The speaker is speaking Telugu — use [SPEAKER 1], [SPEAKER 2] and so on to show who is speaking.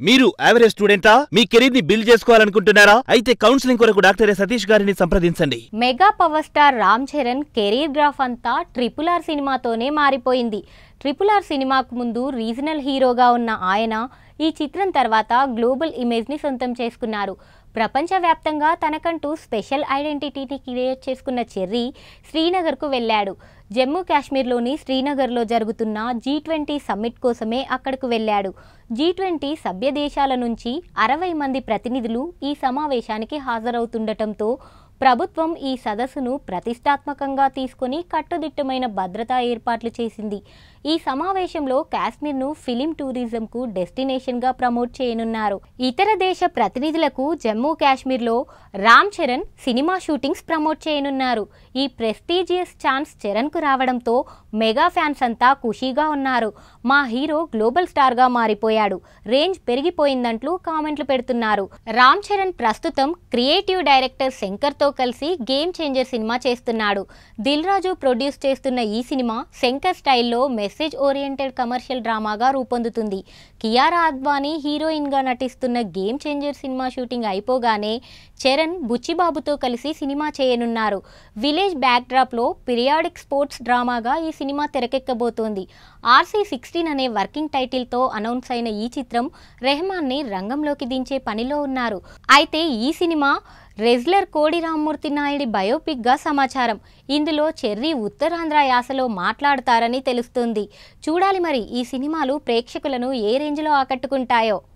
[SPEAKER 1] మీరు యావరేజ్ స్టూడెంటా మీ కెరీర్ ని బిల్డ్ చేసుకోవాలనుకుంటున్నారా అయితే కౌన్సిలింగ్ కొరకు డాక్టర్ ఎ సతీష్ గారిని సంప్రదించండి
[SPEAKER 2] mega power star Ram Charan career graph అంతా ట్రిపుల్ ఆర్ సినిమాతోనే మారిపోయింది ట్రిపుల్ ఆర్ సినిమాకు ముందు రీజనల్ హీరోగా ఉన్న ఆయన ఈ చిత్రం తర్వాత గ్లోబల్ ఇమేజ్ని సొంతం చేసుకున్నారు ప్రపంచవ్యాప్తంగా తనకంటూ స్పెషల్ ఐడెంటిటీని క్రియేట్ చేసుకున్న చెర్రీ శ్రీనగర్కు వెళ్ళాడు జమ్మూ కాశ్మీర్లోని శ్రీనగర్లో జరుగుతున్న జీ ట్వంటీ సమ్మిట్ కోసమే అక్కడకు వెళ్ళాడు జీ ట్వంటీ సభ్య దేశాల నుంచి అరవై మంది ప్రతినిధులు ఈ సమావేశానికి హాజరవుతుండటంతో ప్రభుత్వం ఈ సదస్సును ప్రతిష్టాత్మకంగా తీసుకొని కట్టుదిట్టమైన భద్రతా ఏర్పాట్లు చేసింది ఈ సమావేశంలో కాశ్మీర్ను ఫిలిం టూరిజంకు డెస్టినేషన్గా ప్రమోట్ చేయనున్నారు ఇతర దేశ ప్రతినిధులకు జమ్మూ కాశ్మీర్లో Ram Charan cinema shootings promote చేయనున్నారు ఈ ప్రెస్టీజియస్ ఛాన్స్ చరణ్కు రావడంతో మెగా ఫ్యాన్స్ అంతా ఖుషీగా ఉన్నారు మా హీరో గ్లోబల్ స్టార్గా మారిపోయాడు రేంజ్ పెరిగిపోయిందంటూ కామెంట్లు పెడుతున్నారు రామ్ చరణ్ ప్రస్తుతం క్రియేటివ్ డైరెక్టర్ శంకర్తో కలిసి గేమ్ చేంజర్ సినిమా చేస్తున్నాడు దిల్ రాజు ప్రొడ్యూస్ చేస్తున్న ఈ సినిమా శంకర్ స్టైల్లో మెసేజ్ ఓరియంటెడ్ కమర్షియల్ డ్రామాగా రూపొందుతుంది కియారా అద్వానీ హీరోయిన్గా నటిస్తున్న గేమ్ చేంజర్ సినిమా షూటింగ్ అయిపోగానే చరణ్ బుచ్చిబాబుతో కలిసి సినిమా చేయనున్నారు విలేజ్ బ్యాక్డ్రాప్లో పిరియాడిక్ స్పోర్ట్స్ డ్రామాగా ఈ సినిమా తెరకెక్కబోతోంది ఆర్సీ సిక్స్టీన్ అనే వర్కింగ్ టైటిల్తో అనౌన్స్ అయిన ఈ చిత్రం రెహమాన్ని రంగంలోకి దించే పనిలో ఉన్నారు అయితే ఈ సినిమా రెజ్లర్ కోడి రామ్మూర్తి నాయుడి బయోపిక్గా సమాచారం ఇందులో చెర్రీ ఉత్తరాంధ్ర యాసలో మాట్లాడతారని తెలుస్తుంది చూడాలి మరి ఈ సినిమాలు ప్రేక్షకులను ఏ రేంజ్లో ఆకట్టుకుంటాయో